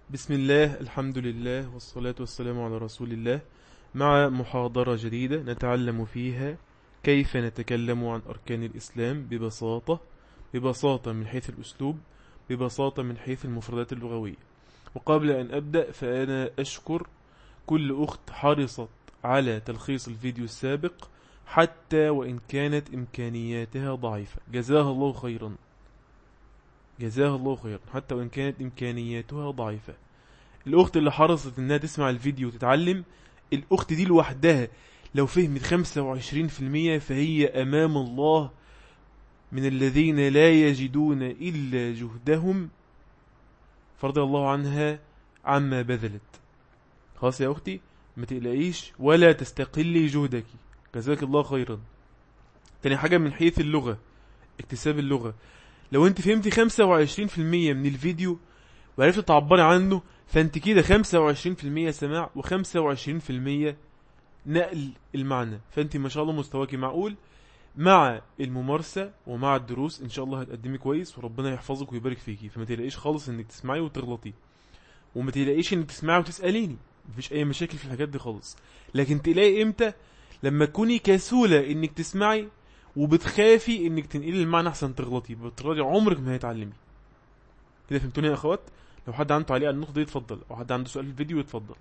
بسم الله الحمد لله والصلاة والسلام على رسول الله مع محاضرة جديدة نتعلم فيها كيف نتكلم عن أركان الإسلام ببساطة ببساطة من حيث الأسلوب ببساطة من حيث المفردات اللغوية وقبل أن أبدأ فأنا أشكر كل أخت حرصت على تلخيص الفيديو السابق حتى وإن كانت إمكانياتها ضعيفة جزاها الله خيرا جزاها الله خيرا حتى وإن كانت إمكانياتها ضعيفة الأخت اللي حرصت إنها تسمع الفيديو وتتعلم الأخت دي لوحدها لو فهمت 25% فهي أمام الله من الذين لا يجدون إلا جهدهم فرضي الله عنها عما بذلت خلاص يا أختي ما تقلقيش ولا تستقلي جهدك جزاك الله خيرا تاني حاجة من حيث اللغة اكتساب اللغة لو انت فهمتي 25% من الفيديو وعرفت تعبري عنه فانت كده 25% سماع و25% نقل المعنى فانت ما شاء الله مستواكي معقول مع الممارسة ومع الدروس ان شاء الله هتقدمي كويس وربنا يحفظك ويبارك فيكي فما تلاقيش خالص انك تسمعي وتغلطي وما تلاقيش انك تسمعي وتسأليني مفيش اي مشاكل في الحاجات دي خالص لكن تلاقي امتى لما تكوني كسولة انك تسمعي وبتخافي انك تنقلي المعنى احسن تغلطي بالطريقه عمرك ما هتعلمي كده فهمتوني يا اخوات لو حد عنده تعليق على النقطه دي يتفضل او حد عنده سؤال في الفيديو يتفضل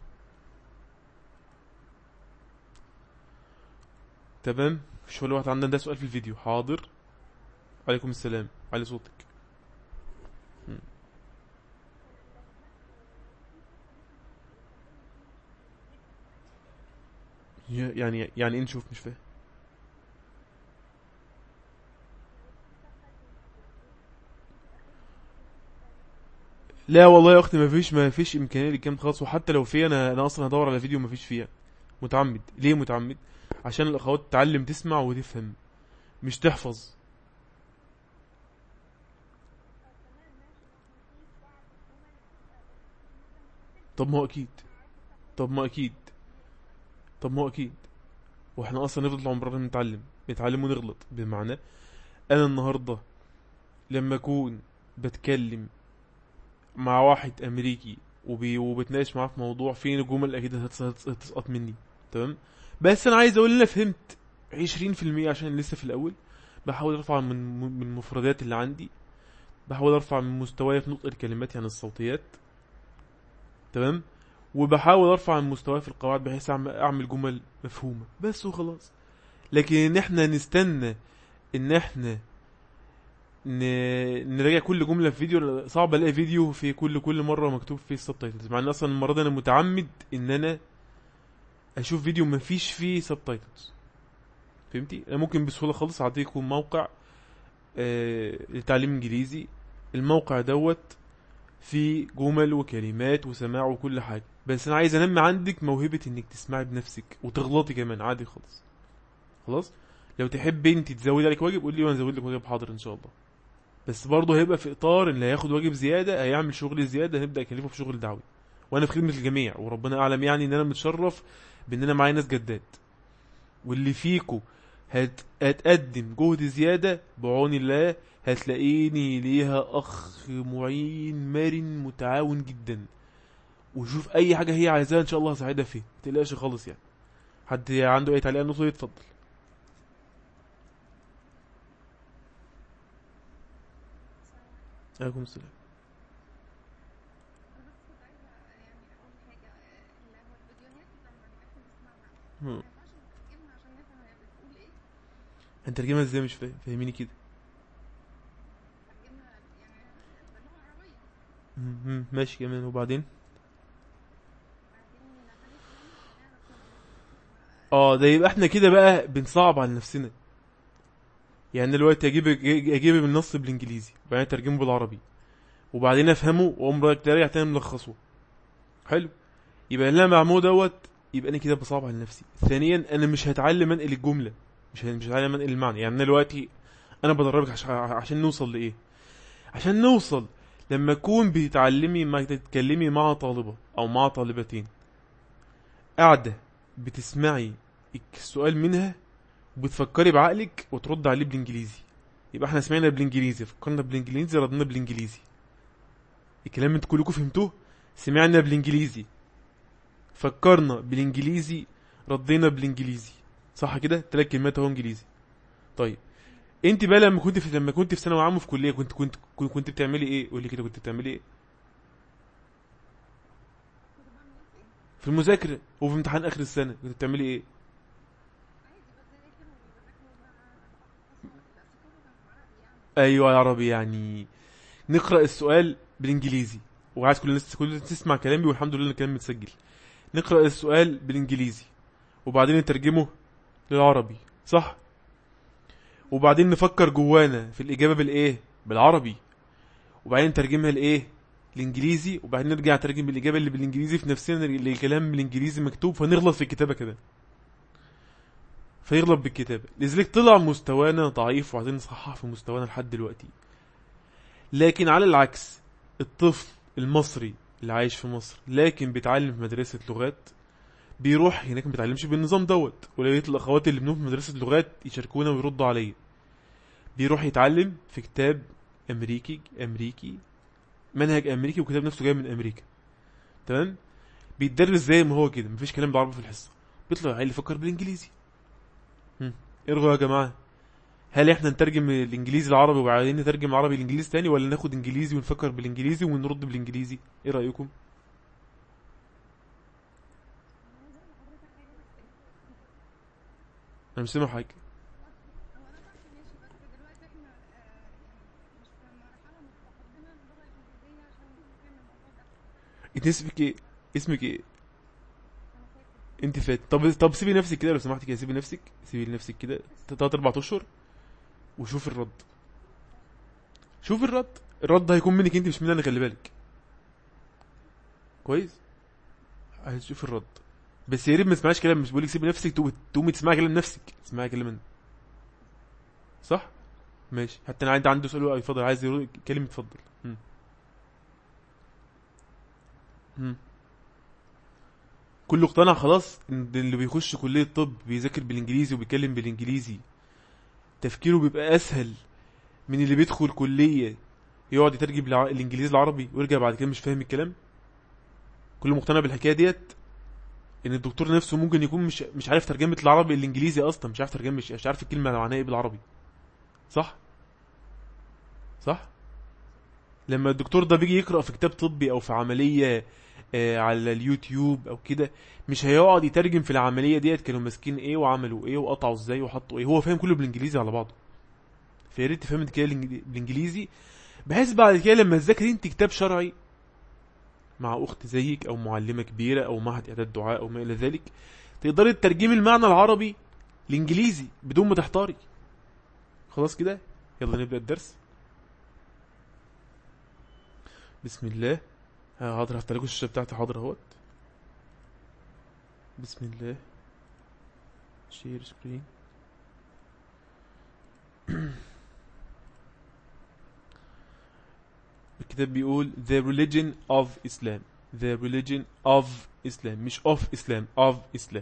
تمام مش ولا واحد عندنا ده سؤال في الفيديو حاضر عليكم السلام علي صوتك مم. يا- يعني يعني ايه نشوف مش فاهم لا والله يا اختي ما فيش ما فيش امكانيه للكلام خالص وحتى لو في انا انا اصلا هدور على فيديو ما فيش فيها متعمد ليه متعمد عشان الاخوات تتعلم تسمع وتفهم مش تحفظ طب ما هو اكيد طب ما اكيد طب ما هو اكيد واحنا اصلا نفضل عمرنا نتعلم نتعلم ونغلط بمعنى انا النهارده لما اكون بتكلم مع واحد امريكي وبي وبتناقش معاه في موضوع فين الجمل اكيد هتس- هتس- هتسقط مني تمام بس انا عايز اقول ان انا فهمت 20% عشان لسه في الاول بحاول ارفع من من المفردات اللي عندي بحاول ارفع من مستواي في نطق الكلمات يعني الصوتيات تمام وبحاول ارفع من مستواي في القواعد بحيث اعمل اعمل جمل مفهومه بس وخلاص لكن ان احنا نستنى ان احنا ن... نراجع كل جمله في فيديو صعب الاقي فيديو في كل كل مره مكتوب فيه السبتايتلز مع ان اصلا المره دي انا متعمد ان انا اشوف فيديو ما فيش فيه سبتايتلز فهمتي انا ممكن بسهوله خالص اعطيكم موقع آه لتعليم انجليزي الموقع دوت فيه جمل وكلمات وسماع وكل حاجه بس انا عايز انمي عندك موهبه انك تسمعي بنفسك وتغلطي كمان عادي خالص خلاص لو تحبي انت تزودي عليك واجب قول لي وانا ازود لك واجب حاضر ان شاء الله بس برضه هيبقى في اطار اللي هياخد واجب زياده هيعمل شغل زياده هنبدا اكلفه في شغل دعوي وانا في خدمه الجميع وربنا اعلم يعني ان انا متشرف بان انا معايا ناس جداد واللي فيكو هت... هتقدم جهد زياده بعون الله هتلاقيني ليها اخ معين مرن متعاون جدا وشوف اي حاجه هي عايزاها ان شاء الله هساعدها فيها متقلقش خالص يعني حد عنده اي تعليق على النقطه دي اتفضل عليكم السلام هم. هنترجمها ازاي مش فاهم فاهميني كده مم، مم، ماشي كمان وبعدين اه ده يبقى احنا كده بقى بنصعب على نفسنا يعني دلوقتي اجيب اجيب النص بالانجليزي وبعدين اترجمه بالعربي وبعدين افهمه واقوم راجع تاني ملخصه حلو يبقى اللي انا معمول دوت يبقى انا كده بصعب على نفسي ثانيا انا مش هتعلم انقل الجمله مش ه- مش هتعلم انقل المعنى يعني انا دلوقتي انا بدربك عشان عشان نوصل لايه عشان نوصل لما تكون بتتعلمي ما تتكلمي مع طالبه او مع طالبتين قاعده بتسمعي السؤال منها وبتفكري بعقلك وترد عليه بالانجليزي يبقى احنا سمعنا بالانجليزي فكرنا بالانجليزي ردنا بالانجليزي الكلام انتوا كلكم فهمتوه سمعنا بالانجليزي فكرنا بالانجليزي ردينا بالانجليزي صح كده ثلاث كلمات اهو انجليزي طيب انت بقى لما كنت في لما كنت في ثانوي عام وفي كليه كنت كنت كنت, كنت بتعملي ايه قولي كده كنت بتعملي ايه في المذاكره وفي امتحان اخر السنه كنت بتعملي ايه ايوه يا عربي يعني نقرا السؤال بالانجليزي وعايز كل الناس كل الناس تسمع كلامي والحمد لله ان الكلام متسجل نقرا السؤال بالانجليزي وبعدين نترجمه للعربي صح وبعدين نفكر جوانا في الاجابه بالايه بالعربي وبعدين نترجمها لايه الانجليزي وبعدين نرجع نترجم الاجابه اللي بالانجليزي في نفسنا للكلام بالانجليزي مكتوب فنغلط في الكتابه كده فيغلط بالكتابه لذلك طلع مستوانا ضعيف وعايزين نصحح في مستوانا لحد دلوقتي لكن على العكس الطفل المصري اللي عايش في مصر لكن بيتعلم في مدرسه لغات بيروح هناك ما بيتعلمش بالنظام دوت ولقيت الاخوات اللي منهم في مدرسه لغات يشاركونا ويردوا عليا بيروح يتعلم في كتاب امريكي امريكي منهج امريكي وكتاب نفسه جاي من امريكا تمام بيتدرس زي ما هو كده مفيش كلام بالعربي في الحصه بيطلع العيال يفكر بالانجليزي هم، ايه رأيكم يا جماعه هل احنا نترجم الانجليزي العربي وبعدين نترجم العربي الانجليزي تاني ولا ناخد انجليزي ونفكر بالانجليزي ونرد بالانجليزي ايه رايكم انا مش سامع حاجه انت اسمك ايه اسمك ايه انت فات طب طب سيبي نفسك كده لو سمحتي كده سيبي نفسك سيبي نفسك كده تلات اربع اشهر وشوف الرد شوف الرد الرد هيكون منك انت مش مني انا خلي بالك كويس هتشوف الرد بس يا ريت ما تسمعش كلام مش بقولك سيبي نفسك تقومي تقومي تسمعي كلام نفسك تسمعي كلام انا صح ماشي حتى انا عندي عنده سؤال اتفضل عايز يقول كلمه اتفضل مم. مم. كله اقتنع خلاص ان اللي بيخش كلية طب بيذاكر بالانجليزي وبيتكلم بالانجليزي تفكيره بيبقى اسهل من اللي بيدخل كلية يقعد يترجم بالع- الانجليزي العربي ويرجع بعد كده مش فاهم الكلام كله مقتنع بالحكاية ديت ان الدكتور نفسه ممكن يكون مش مش عارف ترجمة العربي الانجليزي اصلا مش عارف ترجمة مش, مش عارف الكلمة معناها ايه بالعربي صح صح لما الدكتور ده بيجي يقرأ في كتاب طبي او في عملية آه، على اليوتيوب او كده مش هيقعد يترجم في العمليه ديت كانوا ماسكين ايه وعملوا ايه وقطعوا ازاي وحطوا ايه هو فاهم كله بالانجليزي على بعضه فيا ريت تفهم انت كده الإنجلي- بالانجليزي بحيث بعد كده لما تذاكري انت كتاب شرعي مع اخت زيك او معلمه كبيره او معهد اعداد دعاء او ما الى ذلك تقدري تترجمي المعنى العربي الانجليزي بدون ما تحتاري خلاص كده يلا نبدا الدرس بسم الله ها، حاضر هفتح لكم الشاشه بتاعتي حاضر اهوت بسم الله شير سكرين الكتاب بيقول The religion of Islam The religion of Islam مش of Islam of Islam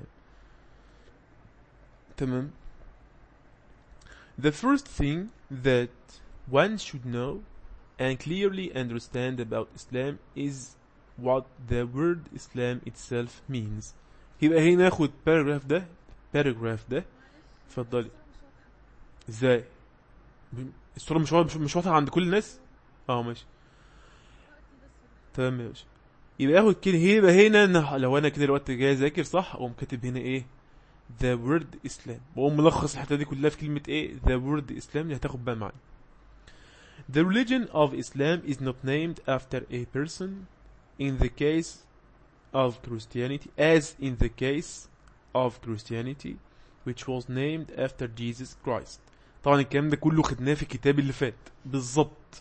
تمام The first thing that one should know and clearly understand about Islam is what the word Islam itself means يبقى هنا ناخد paragraph ده paragraph ده اتفضلي ازاي ب- الصورة مش واضحة مش, مش واضحة عند كل الناس اه ماشي تمام ماشي يبقى اخد كده يبقى هنا أنا لو انا كده الوقت جاي اذاكر صح اقوم كاتب هنا ايه the word Islam واقوم ملخص الحتة دي كلها في كلمة ايه the word Islam اللي هتاخد بقى معايا The religion of Islam is not named after a person in the case of Christianity as in the case of Christianity which was named after Jesus Christ طبعا الكلام ده كله خدناه في الكتاب اللي فات بالظبط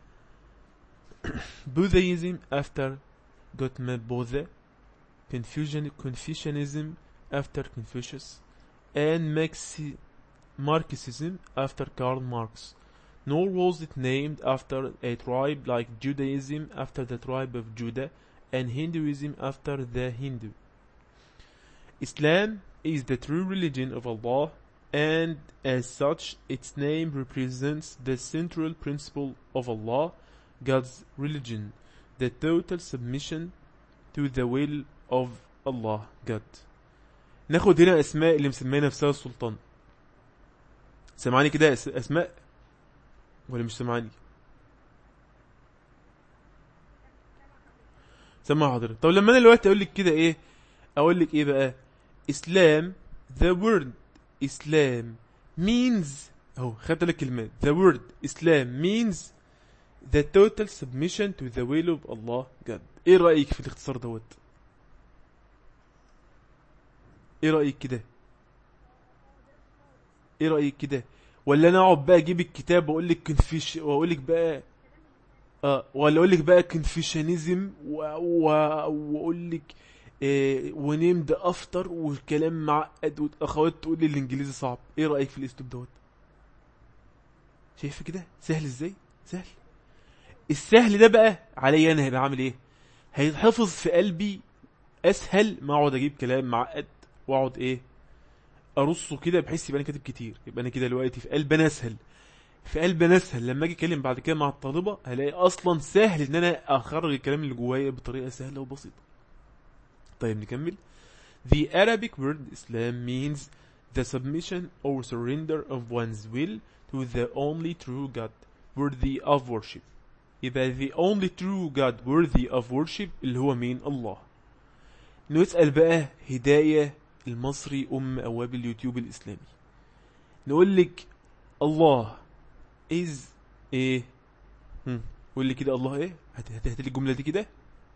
Buddhism after Gautama Buddha Confucian, Confucianism after Confucius and Maxi Marxism after Karl Marx nor was it named after a tribe like Judaism after the tribe of Judah and Hinduism after the Hindu. Islam is the true religion of Allah and as such its name represents the central principle of Allah, God's religion, the total submission to the will of Allah God ناخد هنا اسماء اللي مسميه نفسها السلطان سمعني كده أس- اسماء ولا مش سمعني سمع حضرتك طب لما انا دلوقتي اقول لك كده ايه اقول لك ايه بقى اسلام the word اسلام means اهو خدت لك كلمات the word اسلام means the total submission to the will of Allah God ايه رأيك في الاختصار دوت ايه رأيك كده ايه رأيك كده ولا انا اقعد بقى اجيب الكتاب واقول لك كونفيش واقول لك بقى اه ولا اقول لك بقى كونفيشنزم واقول لك إيه ونيم ده افتر والكلام معقد والاخوات تقول لي الانجليزي صعب ايه رايك في الاسلوب دوت شايف كده سهل ازاي سهل السهل ده بقى عليا انا هيبقى عامل ايه هيتحفظ في قلبي اسهل ما اقعد اجيب كلام معقد واقعد ايه ارصه كده بحيث يبقى انا كاتب كتير يبقى انا كده دلوقتي في قلب انا اسهل في قلب انا اسهل لما اجي اتكلم بعد كده مع الطالبه هلاقي اصلا سهل ان انا اخرج الكلام اللي جوايا بطريقه سهله وبسيطه طيب نكمل The Arabic word Islam means the submission or surrender of one's will to the only true God worthy of worship يبقى the only true God worthy of worship اللي هو مين الله نسأل بقى هداية المصري أم أواب اليوتيوب الإسلامي نقول لك الله is ايه هم. قول لي كده الله ايه هات هات هات لي الجملة دي كده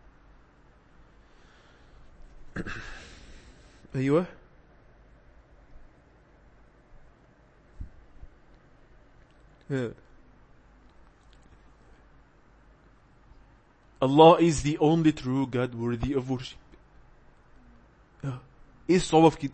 ايوه ها. Allah is the only true God worthy of worship اه. ايه الصعوبة في كده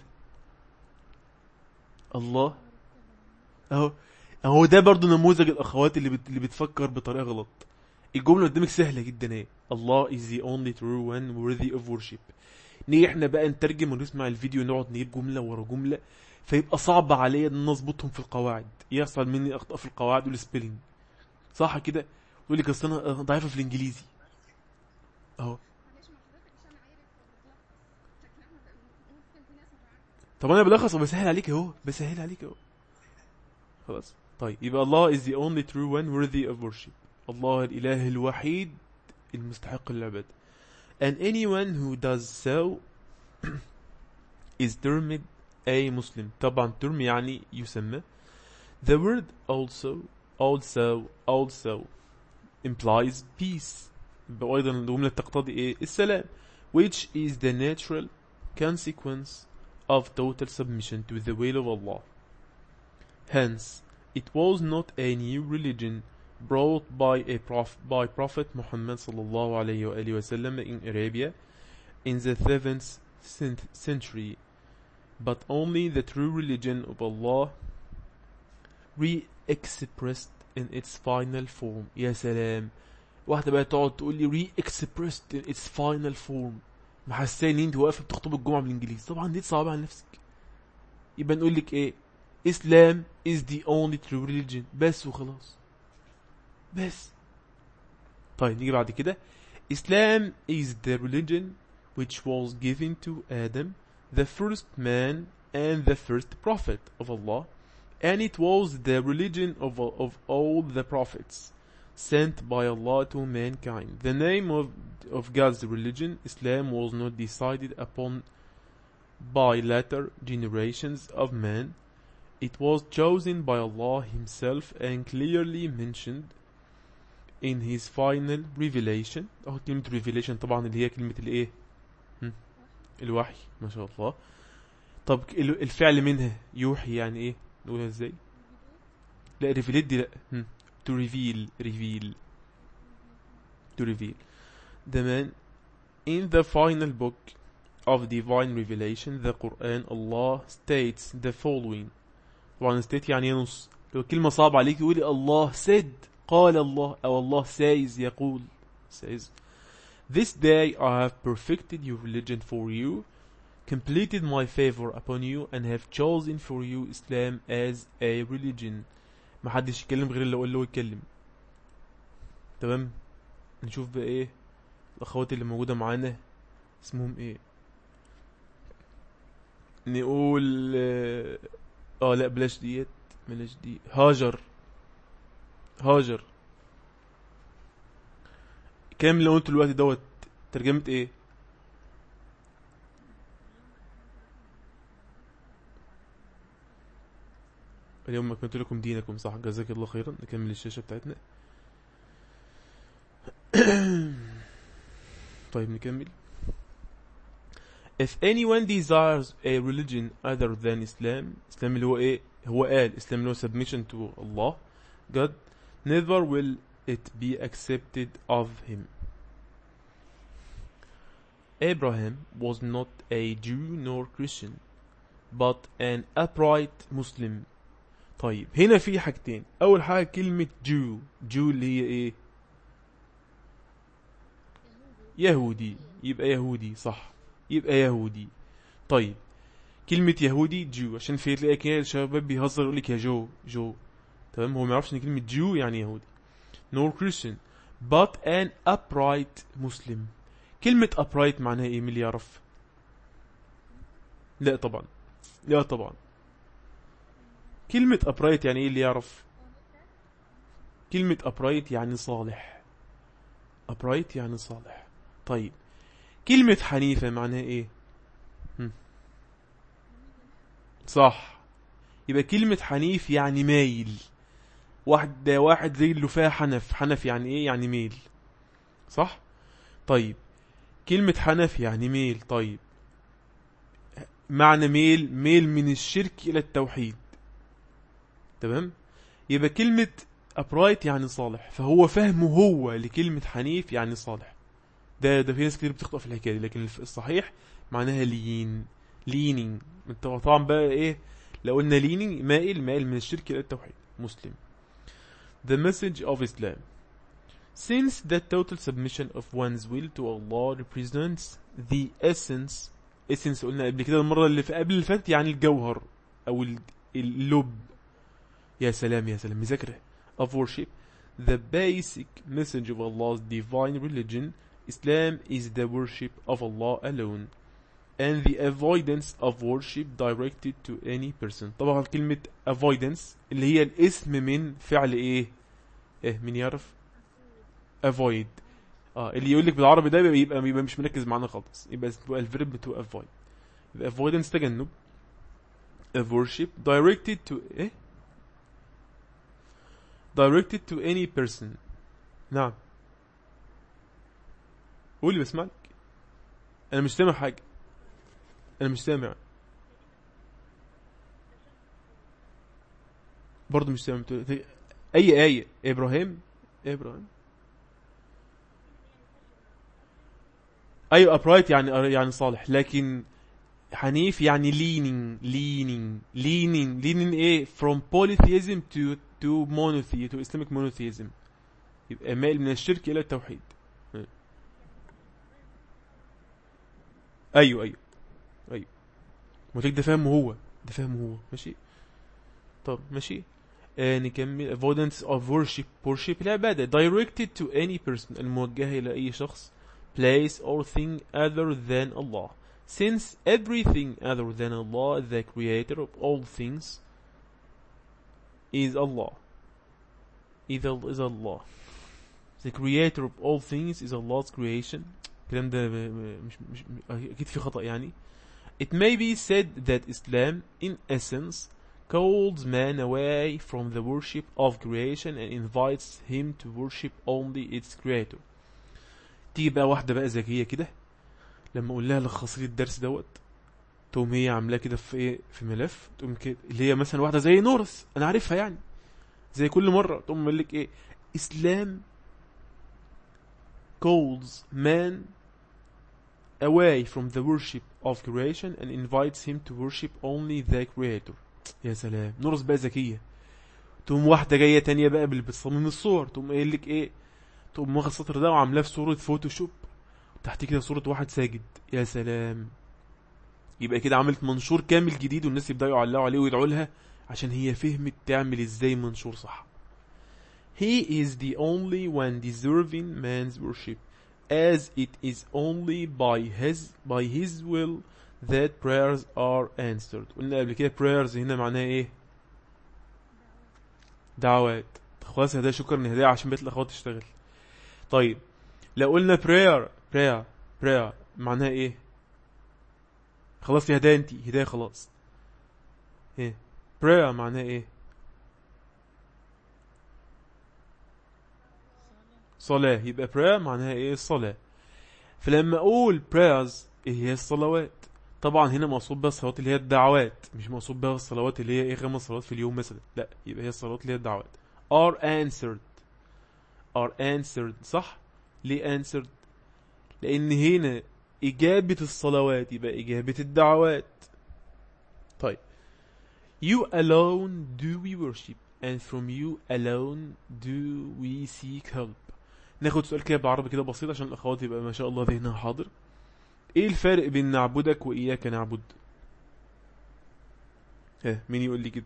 الله اهو اهو ده برضو نموذج الاخوات اللي بت... اللي بتفكر بطريقة غلط الجملة قدامك سهلة جدا اهي الله is the only true one worthy of worship نيجي احنا بقى نترجم ونسمع الفيديو نقعد نجيب جملة ورا جملة فيبقى صعب عليا ان أنا اظبطهم في القواعد يحصل مني اخطاء في القواعد والسبيلنج صح كده تقول لك اصل انا ضعيفة في الانجليزي اهو معلش مع حضرتك عشان عارف بالظبط شكلها ممكن في ناس مش عارفه طب انا بلخص وبسهل عليك اهو بسهل عليك اهو خلاص طيب يبقى الله is the only true one worthy of worship الله الاله الوحيد المستحق للعبادة and anyone who does so is termed a Muslim طبعا term يعني يسمى the word also also also implies peace يبقى ايضا الجملة تقتضي ايه السلام which is the natural consequence of total submission to the will of Allah. Hence, it was not a new religion brought by a prof by Prophet Muhammad sallallahu alayhi wa alihi wasallam in Arabia in the 7th cent- century, but only the true religion of Allah re-expressed in its final form. يا سلام واحدة بقى تقعد تقول لي re-expressed in its final form محساني انت واقفه بتخطب الجمعه بالانجليزي طبعا دي صعبه على نفسك يبقى نقول لك ايه اسلام is the only true religion بس وخلاص بس طيب نيجي بعد كده Islam is the religion which was given to Adam the first man and the first prophet of Allah and it was the religion of, of all the prophets sent by Allah to mankind. The name of, of God's religion, Islam, was not decided upon by later generations of man. It was chosen by Allah Himself and clearly mentioned in His final revelation. أهو كلمة revelation طبعا اللي هي كلمة الإيه؟ هم؟ الوحي ما شاء الله. طب ال- الفعل منها يوحي يعني إيه؟ نقولها إزاي؟ لا revelate دي لا. هم. to reveal reveal to reveal the man in the final book of divine revelation the Quran Allah states the following طبعا state يعني ينص لو كلمة صعبة عليك يقولي الله said قال الله أو الله says يقول says This day I have perfected your religion for you completed my favor upon you and have chosen for you Islam as a religion ما حدش يتكلم غير اللي اقول له يتكلم تمام نشوف بقى ايه الاخوات اللي موجوده معانا اسمهم ايه نقول اه آه، لا بلاش ديت بلاش دي هاجر هاجر كام اللي قلت الوقت دوت ترجمة ايه اليوم أكملت لكم دينكم صح جزاك الله خيرا نكمل الشاشة بتاعتنا طيب نكمل If anyone desires a religion other than Islam Islam اللي هو ايه هو قال Islam اللي هو submission to Allah God never will it be accepted of him Abraham was not a Jew nor Christian but an upright Muslim طيب هنا في حاجتين اول حاجه كلمه جو جو اللي هي ايه يهودي يبقى يهودي صح يبقى يهودي طيب كلمة يهودي جو عشان في تلاقي كده الشباب بيهزر يقول لك يا جو جو تمام هو ما يعرفش ان كلمة جو يعني يهودي nor Christian but an upright Muslim كلمة upright معناها ايه مين اللي يعرف لا طبعا لا طبعا كلمة upright يعني ايه اللي يعرف كلمة upright يعني صالح upright يعني صالح طيب كلمة حنيفة معناها ايه هم. صح يبقى كلمة حنيف يعني مايل واحد واحد زي اللي فيها حنف حنف يعني ايه يعني ميل صح طيب كلمة حنف يعني ميل طيب معنى ميل ميل من الشرك إلى التوحيد تمام يبقى كلمة upright يعني صالح فهو فهمه هو لكلمة حنيف يعني صالح ده ده في ناس كتير بتخطأ في الحكاية دي لكن الف- الصحيح معناها لين leaning انت طبعا بقى ايه لو قلنا leaning مائل مائل من الشرك إلى التوحيد مسلم The message of Islam Since the total submission of one's will to Allah represents the essence essence قلنا قبل كده المرة اللي في قبل اللي فاتت يعني الجوهر أو ال- اللب يا سلام يا سلام مذاكرة of worship the basic message of Allah's divine religion Islam is the worship of Allah alone and the avoidance of worship directed to any person طبعا كلمة avoidance اللي هي الاسم من فعل ايه ايه مين يعرف avoid اه اللي يقول لك بالعربي ده يبقى, يبقى, يبقى مش مركز معانا خالص يبقى تبقى الفيرب to avoid يبقى avoidance تجنب of worship directed to ايه directed to any person نعم قولي بسمعك انا مش سامع حاجة انا مش سامع برضه مش سامع بتقول- اي آية ابراهيم ابراهيم ايوه upright يعني يعني صالح لكن حنيف يعني leaning leaning leaning leaning ايه from polytheism to to monotheism to Islamic monotheism يبقى مائل من الشرك الى التوحيد ايوه ايوه ايوه ما ده فاهمه هو ده فاهمه هو ماشي طب ماشي آه نكمل avoidance of worship worship العبادة directed to any person الموجهة إلى أي شخص place or thing other than Allah since everything other than Allah the creator of all things is Allah is, al- is Allah the creator of all things is Allah's creation الكلام ده م- م- مش, مش أكيد في خطأ يعني It may be said that Islam in essence calls man away from the worship of creation and invites him to worship only its creator تيجي بقى واحدة بقى ذكية كده لما اقول لها لخصي لي الدرس دوت تقوم هي عاملاه كده في ايه في ملف تقوم كده اللي هي مثلا واحدة زي نورس انا عارفها يعني زي كل مرة تقوم يقول لك ايه اسلام calls man away from the worship of creation and invites him to worship only the creator يا سلام نورس بقى ذكية تقوم واحدة جاية تانية بقى باللي بتصمم الصور تقوم قايل لك ايه تقوم واخد السطر ده وعاملاه في صورة فوتوشوب تحت كده صورة واحد ساجد يا سلام يبقى كده عملت منشور كامل جديد والناس يبدأوا يعلقوا عليه ويدعوا لها عشان هي فهمت تعمل ازاي منشور صح He is the only one deserving man's worship as it is only by his by his will that prayers are answered قلنا قبل كده prayers هنا معناها ايه دعوات خلاص هدايا شكرا هدايا عشان بيت الاخوات تشتغل طيب لو قلنا prayer prayer prayer معناها ايه خلاص يا هدايا انتي هدايا خلاص ايه prayer معناها ايه صلاة يبقى prayer معناها ايه الصلاة فلما اقول prayers ايه هي الصلوات طبعا هنا مقصود بها الصلوات اللي هي الدعوات مش مقصود بها الصلوات اللي هي ايه خمس صلوات في اليوم مثلا لا يبقى هي الصلوات اللي هي الدعوات are answered are answered صح ليه answered لان هنا اجابة الصلوات يبقى اجابة الدعوات طيب you alone do we worship and from you alone do we seek help ناخد سؤال كده بعربي كده بسيط عشان الاخوات يبقى ما شاء الله ذهنها حاضر ايه الفرق بين نعبدك واياك نعبد ها مين يقول لي كده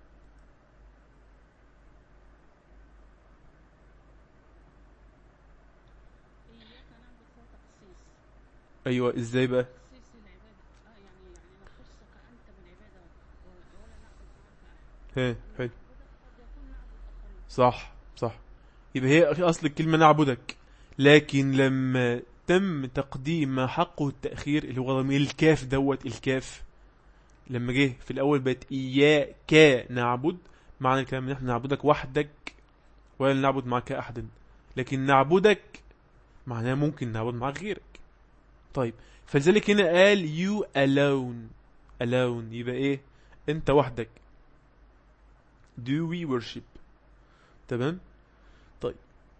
إياك نعبد هو تخصيص ايوه ازاي بقى تخصيص العبادة اه يعني يعني نخصك أنت بالعبادة و- ولا نعبد معك أحد ها حلو نعبدك قد يكون نعبد آخرين صح صح يبقى هي اصل الكلمة نعبدك لكن لما تم تقديم ما حقه التأخير اللي هو ضمير الكاف دوت الكاف لما جه في الأول بقت إياك نعبد معنى الكلام ان احنا نعبدك وحدك ولا نعبد معك أحدا لكن نعبدك معناه ممكن نعبد معك غيرك طيب فلذلك هنا قال you alone alone يبقى ايه انت وحدك do we worship تمام طيب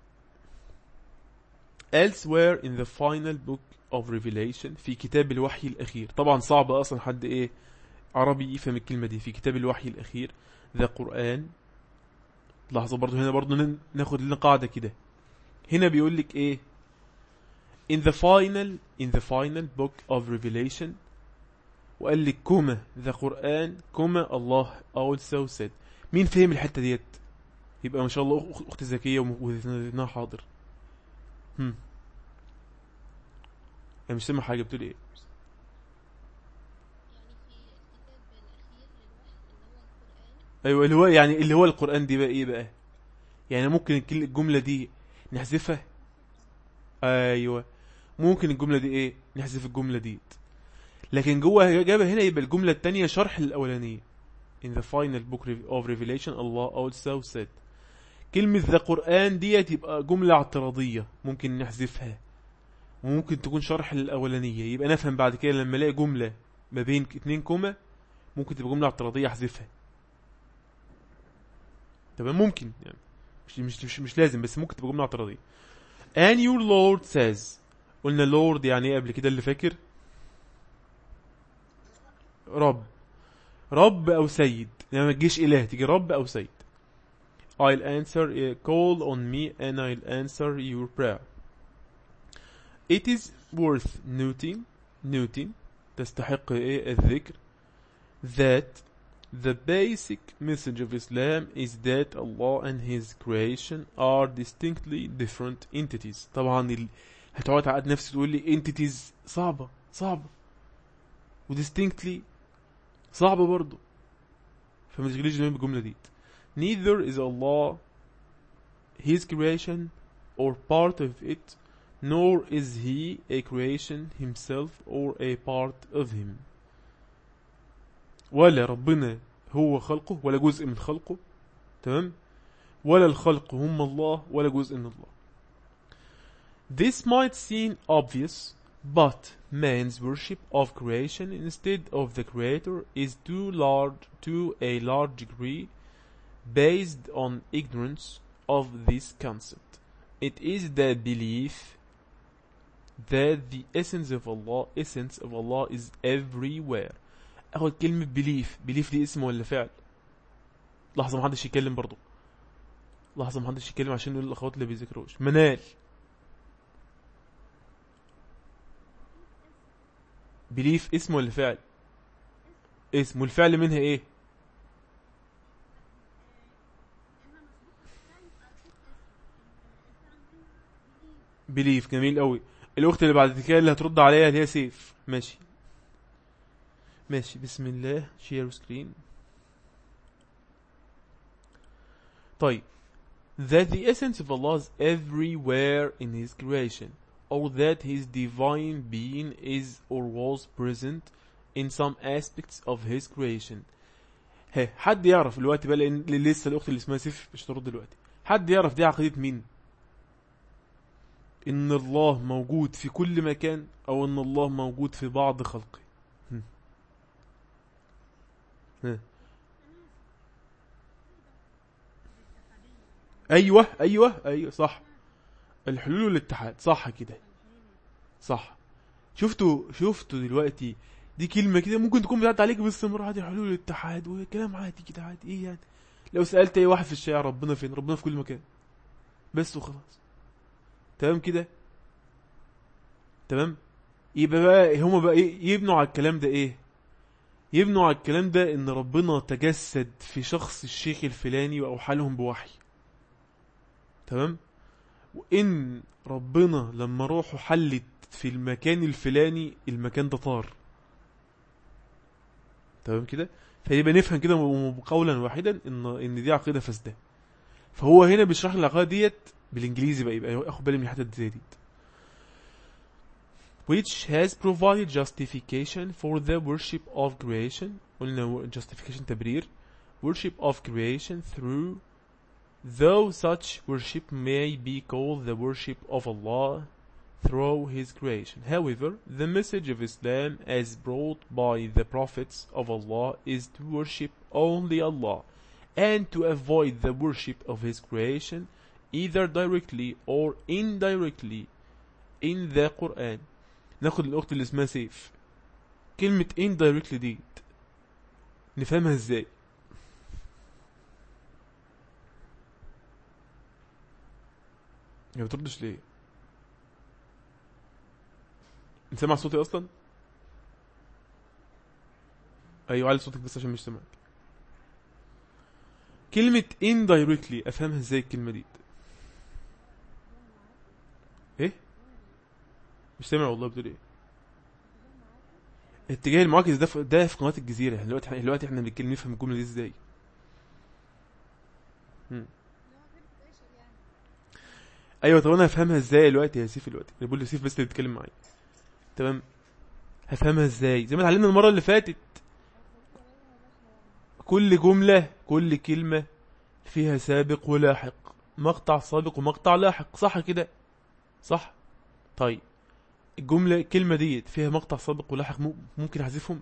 elsewhere in the final book of revelation في كتاب الوحي الأخير طبعا صعب أصلا حد إيه عربي يفهم الكلمة دي في كتاب الوحي الأخير ذا قرآن لحظة برضو هنا برضو ن- ناخد لنا قاعدة كده هنا بيقول لك إيه in the final in the final book of revelation وقال لك كما ذا قرآن كما الله also said مين فهم الحتة ديت يبقى ما شاء الله أخ- اختي ذكيه وم- وذهنها حاضر هم انا مش سامع حاجه بتقول ايه يعني في الكتاب الأخير للوحي اللي هو القرآن ايوه اللي هو يعني اللي هو القران دي بقى ايه بقى يعني ممكن الكل- الجمله دي نحذفها ايوه ممكن الجمله دي ايه نحذف الجمله دي لكن جوه جابها هنا يبقى الجمله الثانيه شرح الاولانيه in the final book of revelation Allah also said كلمة ذا قرآن ديت يبقى جملة اعتراضية ممكن نحذفها وممكن تكون شرح الأولانية يبقى نفهم بعد كده لما الاقي جملة ما بين اتنين كوما ممكن تبقى جملة اعتراضية احذفها تمام ممكن يعني مش مش مش, مش لازم بس ممكن تبقى جملة اعتراضية and your lord says قلنا lord يعني ايه قبل كده اللي فاكر رب رب او سيد يعني ما تجيش اله تيجي رب او سيد I'll answer a call on me and I'll answer your prayer. It is worth noting noting تستحق ايه الذكر that the basic message of Islam is that Allah and His creation are distinctly different entities. طبعا ال... هتقعد تعقد نفسك تقول لي entities صعبة صعبة و distinctly صعبة برضه فما تشغليش دماغك بالجملة دي Neither is Allah His creation or part of it, nor is He a creation Himself or a part of Him. ولا ربنا هو خلقه ولا جزء من خلقه تمام ولا الخلق هم الله ولا جزء من الله This might seem obvious but man's worship of creation instead of the creator is too large to a large degree based on ignorance of this concept. It is the belief that the essence of Allah, essence of Allah is everywhere. اخد كلمة belief belief دي اسم ولا فعل لحظة محدش يتكلم برضو لحظة محدش يتكلم عشان نقول الأخوات اللي بيذكروش منال belief اسم ولا فعل اسم والفعل منها ايه إنما مسبوق الثاني يبقى أكيد اسم الفعل منه بليف جميل قوي الاخت اللي بعد كده اللي هترد عليها اللي هي سيف ماشي ماشي بسم الله شير سكرين طيب that the essence of Allah is everywhere in his creation or that his divine being is or was present in some aspects of his creation ها حد يعرف الوقت بقى لان لسه الاخت اللي اسمها سيف مش ترد دلوقتي حد يعرف دي عقيدة مين ان الله موجود في كل مكان او ان الله موجود في بعض خلقه هم. ها. ايوه ايوه ايوه صح الحلول والاتحاد صح كده صح شفتوا شفتوا دلوقتي دي كلمة كده ممكن تكون بتعدي عليك باستمرار عادي حلول الاتحاد وكلام عادي كده عادي ايه يعني لو سألت اي واحد في الشارع ربنا فين ربنا في كل مكان بس وخلاص تمام كده تمام يبقى بقى هما بقى ايه يبنوا على الكلام ده ايه يبنوا على الكلام ده ان ربنا تجسد في شخص الشيخ الفلاني واوحى لهم بوحي تمام وان ربنا لما روحه حلت في المكان الفلاني المكان ده طار تمام كده فيبقى نفهم كده م- قولا واحدا ان ان دي عقيده فاسده فهو هنا بيشرح لي العقيده ديت بالانجليزي بقى يبقى اخد بالي من الحته دي دي which has provided justification for the worship of creation قلنا justification تبرير worship of creation through though such worship may be called the worship of Allah through his creation. However, the message of Islam as brought by the prophets of Allah is to worship only Allah and to avoid the worship of his creation either directly or indirectly in the Quran. ناخد الأخت اللي اسمها سيف كلمة indirectly دي نفهمها ازاي هي ما بتردش ليه انت سامع صوتي اصلا ايوه علي صوتك بس عشان مش سامعك كلمة indirectly افهمها ازاي الكلمة دي ايه مش سامع والله بتقول ايه اتجاه المعاكس ده في ده في قناة الجزيرة احنا دلوقتي احنا دلوقتي احنا بنتكلم نفهم الجملة دي ازاي مم. اللي هو غير سبيشال يعني ايوه طب انا هفهمها ازاي دلوقتي يا سيف دلوقتي انا بقول لسيف بس اللي بيتكلم معايا تمام هفهمها ازاي زي ما اتعلمنا المره اللي فاتت كل جمله كل كلمه فيها سابق ولاحق مقطع سابق ومقطع لاحق صح كده صح طيب الجمله الكلمه ديت فيها مقطع سابق ولاحق مو- ممكن احذفهم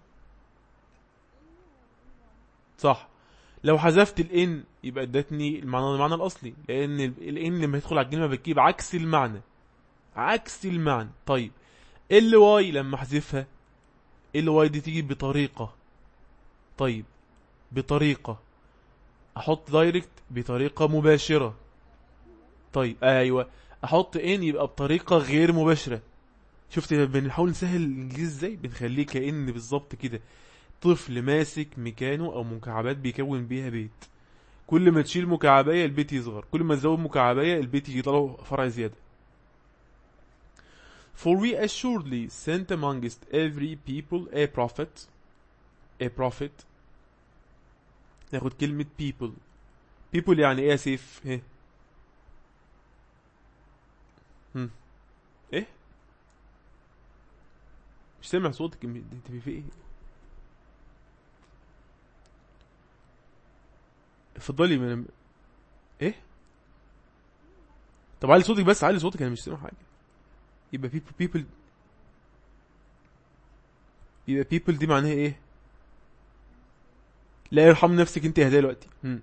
صح لو حذفت الان يبقى ادتني المعنى المعنى الاصلي لان الان لما يدخل على الكلمه بتجيب عكس المعنى عكس المعنى طيب ال واي لما احذفها ال واي دي تيجي بطريقه طيب بطريقه احط دايركت بطريقه مباشره طيب ايوه احط ان يبقى بطريقه غير مباشره شفت بنحاول نسهل الانجليزي ازاي بنخليه كأن بالظبط كده طفل ماسك ميكانو او مكعبات بيكون بيها بيت كل ما تشيل مكعبية البيت يصغر كل ما تزود مكعبية البيت يجي له فرع زيادة For we assuredly sent amongst every people a prophet a prophet ناخد كلمة people people يعني ايه يا سيف ايه هم. ايه مش سامع صوتك انت في ايه اتفضلي من ايه طب علي صوتك بس علي صوتك انا مش سامع حاجه يبقى people people يبقى people دي معناها ايه لا يرحم نفسك انت هدايا دلوقتي هم.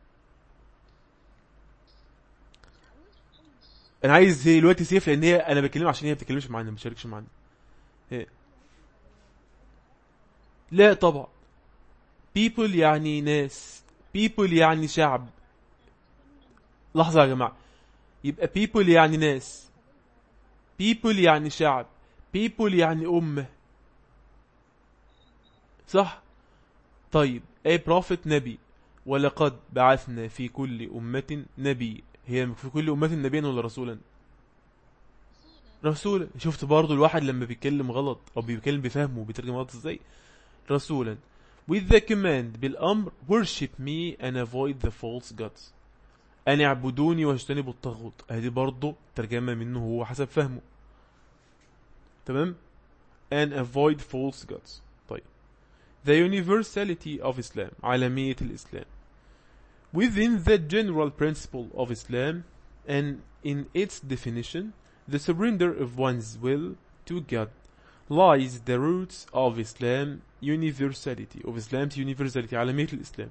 انا عايز هي دلوقتي سيف لان هي انا بكلمها عشان هي ما بتتكلمش معانا ما بتشاركش معانا إيه. لا طبعا people يعني ناس people يعني شعب لحظة يا جماعة يبقى people يعني ناس people يعني شعب people يعني أمة صح طيب a prophet نبي ولقد بعثنا في كل أمة نبي هي في كل أمة نبيا ولا رسولا رسولا شفت برضو الواحد لما بيتكلم غلط او بيتكلم بفهمه بيترجم غلط ازاي رسولا with the command بالامر worship me and avoid the false gods ان اعبدوني واجتنبوا الطاغوت ادي برضو ترجمة منه هو حسب فهمه تمام and avoid false gods طيب the universality of Islam عالمية الإسلام within the general principle of Islam and in its definition the surrender of one's will to God lies the roots of Islam universality of Islam's universality عالمية الإسلام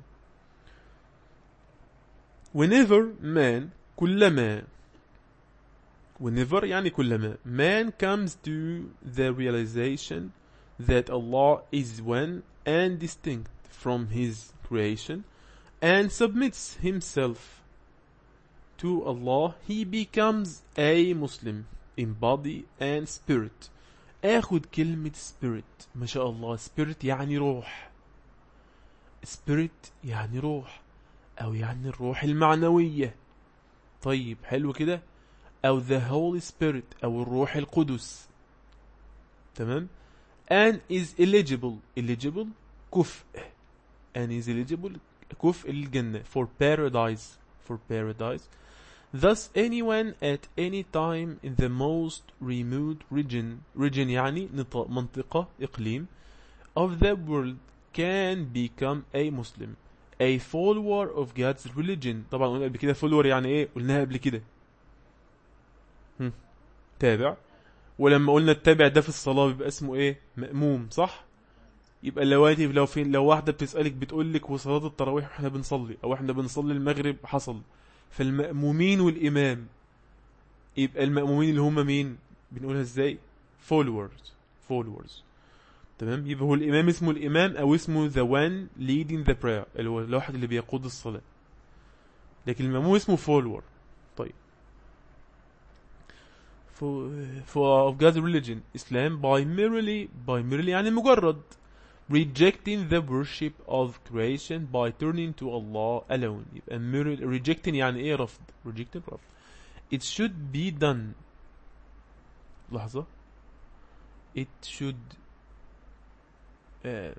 whenever man كلما whenever يعني كلما man comes to the realization that Allah is one and distinct from his creation and submits himself to Allah he becomes a Muslim in body and spirit اخد كلمة spirit ما شاء الله spirit يعني روح spirit يعني روح او يعني الروح المعنوية طيب حلو كده او the Holy Spirit او الروح القدس تمام and is eligible eligible كفء and is eligible كفء للجنة for paradise for paradise thus anyone at any time in the most remote region region يعني نط- منطقة إقليم of the world can become a Muslim a follower of God's religion طبعا قلنا قبل كده follower يعني ايه قلناها قبل كده هم. تابع ولما قلنا التابع ده في الصلاة بيبقى اسمه ايه مأموم صح يبقى لواتي لو في لو واحدة بتسألك بتقول لك وصلاة التراويح احنا بنصلي او احنا بنصلي المغرب حصل فالمأمومين والإمام يبقى المأمومين اللي هم مين بنقولها ازاي followers followers تمام يبقى هو الإمام اسمه الإمام أو اسمه the one leading the prayer اللي هو الواحد اللي بيقود الصلاة لكن المأموم اسمه follower طيب for, for of God's religion Islam by merely by merely يعني مجرد rejecting the worship of creation by turning to Allah alone يبقى merely rejecting يعني ايه رفض rejecting رفض it should be done لحظة it should آه،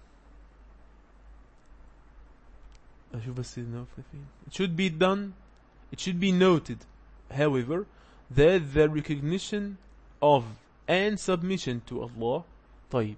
أشوف بس النوفة فين it should be done it should be noted however that the recognition of and submission to Allah طيب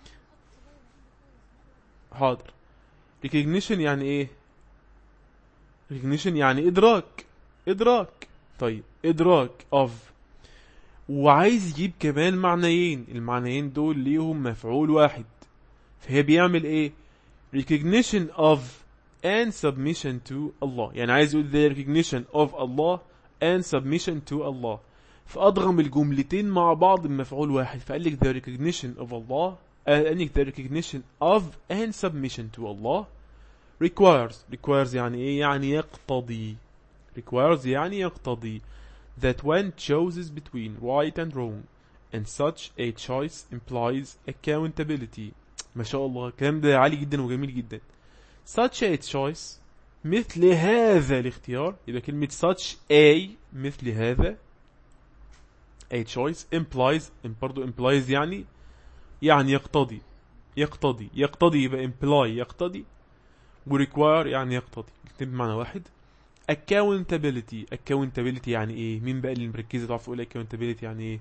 حاضر recognition يعني ايه recognition يعني ادراك ادراك طيب ادراك of وعايز يجيب كمان معنيين المعنيين دول ليهم مفعول واحد فهي بيعمل ايه recognition of and submission to Allah يعني عايز يقول the recognition of Allah and submission to Allah فأضغم الجملتين مع بعض بمفعول واحد فقال لك the recognition of Allah قال لك the recognition of and submission to Allah requires requires يعني ايه يعني يقتضي requires يعني يقتضي that one chooses between right and wrong and such a choice implies accountability ما شاء الله الكلام ده عالي جدا وجميل جدا such a choice مثل هذا الاختيار يبقى كلمة such a مثل هذا a choice implies برضو implies يعني يعني يقتضي يقتضي يقتضي يبقى imply يقتضي و require يعني يقتضي الاثنين بمعنى واحد accountability accountability يعني ايه مين بقى اللي مركزة تعرف تقول accountability يعني ايه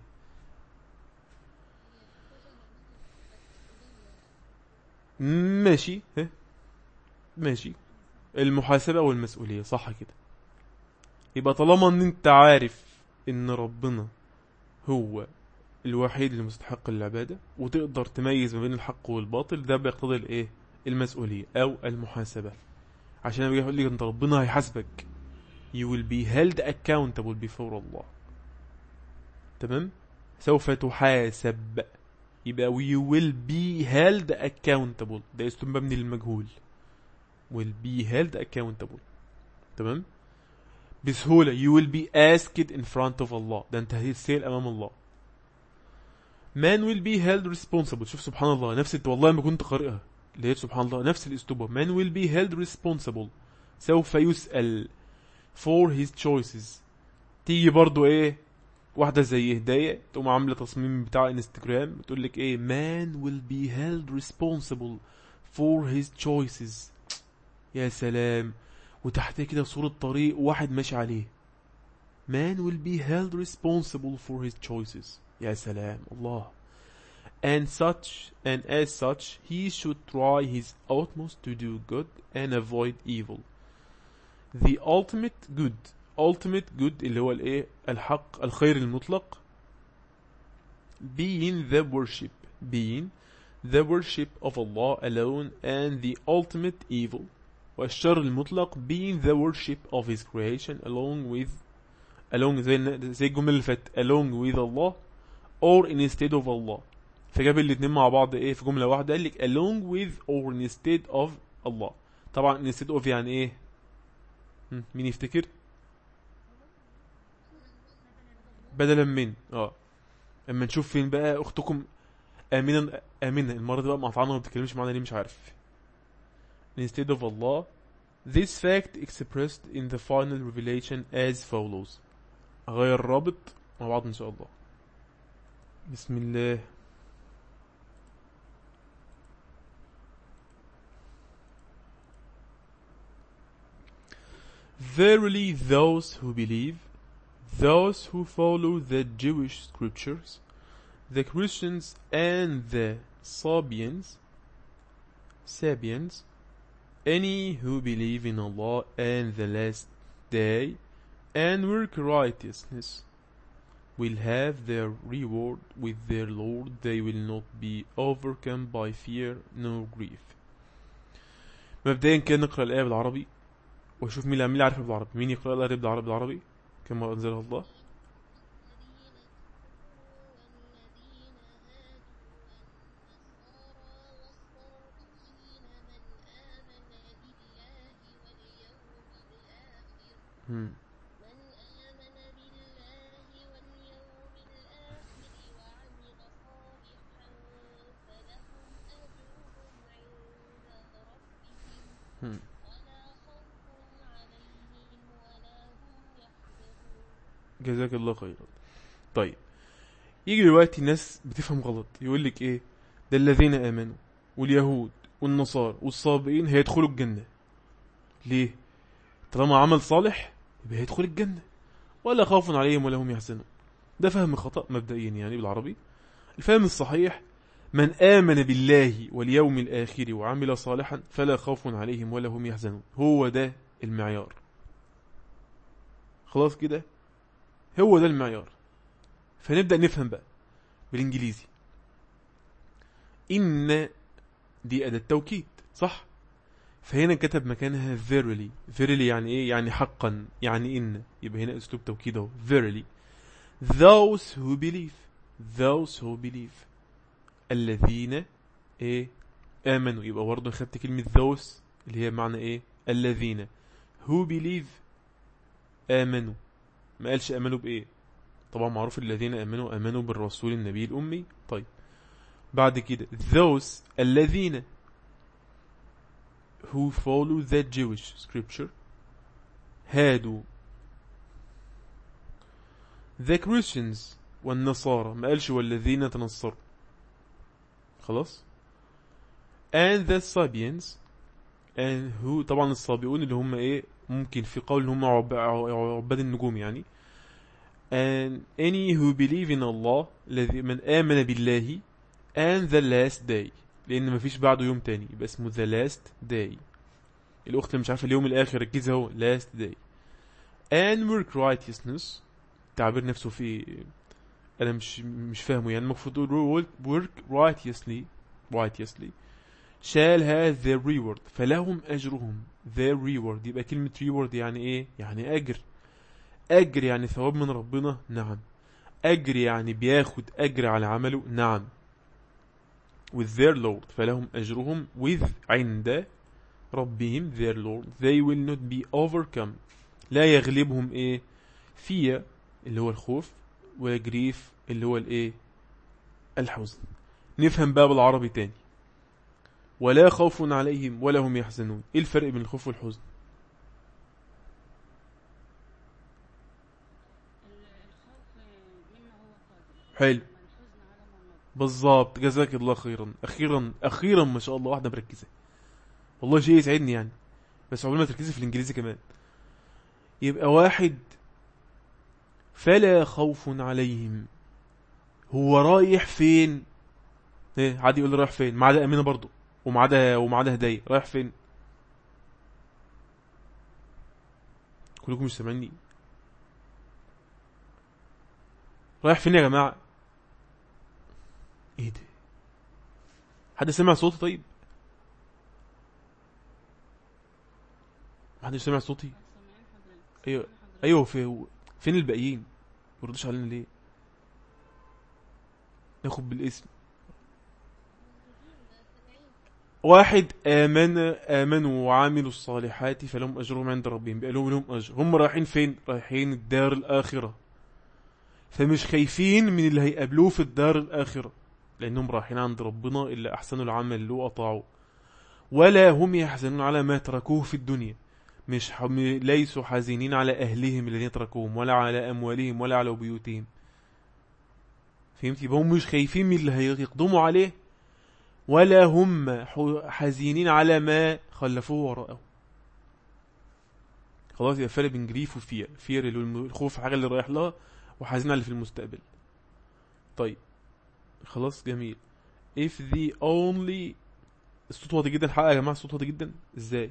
ماشي ها ماشي المحاسبة والمسؤولية صح كده يبقى طالما ان انت عارف ان ربنا هو الوحيد اللي مستحق العبادة وتقدر تميز ما بين الحق والباطل ده بيقتضي الايه المسؤولية او المحاسبة عشان بيجي يقول لك انت ربنا هيحاسبك you will be held accountable before Allah تمام سوف تحاسب يبقى you will be held accountable ده اسم مبني للمجهول will be held accountable تمام بسهولة you will be asked in front of Allah ده انت هتسأل امام الله man will be held responsible شوف سبحان الله نفس الت- والله ما كنت قارئها لقيت سبحان الله نفس الاسلوب man will be held responsible سوف يسأل for his choices تيجي برضو ايه واحدة زي هداية تقوم عاملة تصميم بتاع انستجرام بتقول لك ايه man will be held responsible for his choices يا سلام وتحتيه كده صورة طريق واحد ماشي عليه man will be held responsible for his choices يا سلام الله and such and as such he should try his utmost to do good and avoid evil the ultimate good ultimate good اللي هو الايه الحق الخير المطلق being the worship being the worship of Allah alone and the ultimate evil والشر المطلق being the worship of his creation along with along زي زي الجملة اللي فاتت along with Allah or instead of Allah فجاب الاتنين مع بعض ايه في جملة واحدة قال لك along with or instead of Allah طبعا instead of يعني ايه هم، مين يفتكر بدلا من اه اما نشوف فين بقى اختكم امينا امينه المره دي بقى مقطعنا وما بتتكلمش معانا ليه مش عارف instead of Allah this fact expressed in the final revelation as follows اغير الرابط مع بعض ان شاء الله بسم الله Verily those who believe those who follow the Jewish scriptures, the Christians and the Sabians, Sabians, any who believe in Allah and the last day and work righteousness will have their reward with their Lord. They will not be overcome by fear nor grief. مبدئيا كده نقرأ الآية بالعربي واشوف مين اللي مين اللي عارف بالعربي مين يقرأ الآية بالعربي بالعربي كما أنزلها الله هم. هم. جزاك الله خيرا طيب يجي دلوقتي ناس بتفهم غلط يقول لك ايه ده الذين امنوا واليهود والنصارى والصابئين هيدخلوا الجنه ليه طالما عمل صالح يبقى هيدخل الجنه ولا خوف عليهم ولا هم يحزنون ده فهم خطأ مبدئيا يعني بالعربي الفهم الصحيح من آمن بالله واليوم الآخر وعمل صالحا فلا خوف عليهم ولا هم يحزنون هو ده المعيار خلاص كده هو ده المعيار فنبدأ نفهم بقى بالإنجليزي إن دي أداة توكيد صح فهنا كتب مكانها verily verily يعني إيه يعني حقا يعني إن يبقى هنا أسلوب توكيد أهو verily those who believe those who believe الذين إيه آمنوا يبقى برضه خدت كلمة those اللي هي معنى إيه الذين who believe آمنوا ما قالش امنوا بايه طبعا معروف الذين امنوا امنوا بالرسول النبي الامي طيب بعد كده those الذين who follow the Jewish scripture هادوا the Christians والنصارى ما قالش والذين تنصروا خلاص and the Sabians and who طبعا الصابئون اللي هم ايه ممكن في قول ان هم عب- عباد النجوم يعني and any who believe in Allah الذي من آمن بالله and the last day لأن مفيش بعده يوم تاني يبقى اسمه the last day الأخت اللي مش عارفة اليوم الآخر ركزي اهو last day and work righteousness تعبير نفسه في أنا مش مش فاهمه يعني المفروض تقول work righteously righteously shall have their reward فلهم أجرهم their reward يبقى كلمة reward يعني إيه؟ يعني أجر أجر يعني ثواب من ربنا نعم أجر يعني بياخد أجر على عمله نعم with their Lord فلهم أجرهم with عند ربهم their Lord they will not be overcome لا يغلبهم إيه fear اللي هو الخوف ولا grief اللي هو الإيه الحزن نفهم بقى بالعربي تاني ولا خوف عليهم ولا هم يحزنون ايه الفرق بين الخوف والحزن ال- الخوف حلو الحزن على ما مضى بالظبط جزاك الله خيرا اخيرا اخيرا ما شاء الله واحده مركزه والله شيء يسعدني يعني بس عقبال ما تركزي في الانجليزي كمان يبقى واحد فلا خوف عليهم هو رايح فين ايه عادي يقول لي رايح فين ما عدا امينه برضه وما عدا وما عدا هدايا رايح فين كلكم مش سامعيني رايح فين يا جماعه ايه ده حد سمع صوتي طيب محدش سمع صوتي سامعين حضرتك ايوه سامعين حضرتك. ايوه في فين الباقيين ما بيردوش علينا ليه ناخد بالاسم واحد آمن آمنوا وعملوا الصالحات فلهم أجرهم عند ربهم بقى لهم لهم أجر هم رايحين فين رايحين الدار الآخرة فمش خايفين من اللي هيقابلوه في الدار الآخرة لأنهم رايحين عند ربنا إلا أحسنوا العمل له أطاعوا ولا هم يحزنون على ما تركوه في الدنيا مش حم... ليسوا حزينين على أهلهم الذين تركوهم ولا على أموالهم ولا على بيوتهم فهمت يبقى هم مش خايفين من اللي هيقدموا عليه ولا هم ح- حزينين على ما خلفوه وراءه خلاص يبقى فرق بين جريف وفير فير اللي هو الم- الخوف حاجة اللي رايح لها وحزين على اللي في المستقبل طيب خلاص جميل if the only الصوت واطي جدا الحقيقة يا جماعة الصوت واطي جدا ازاي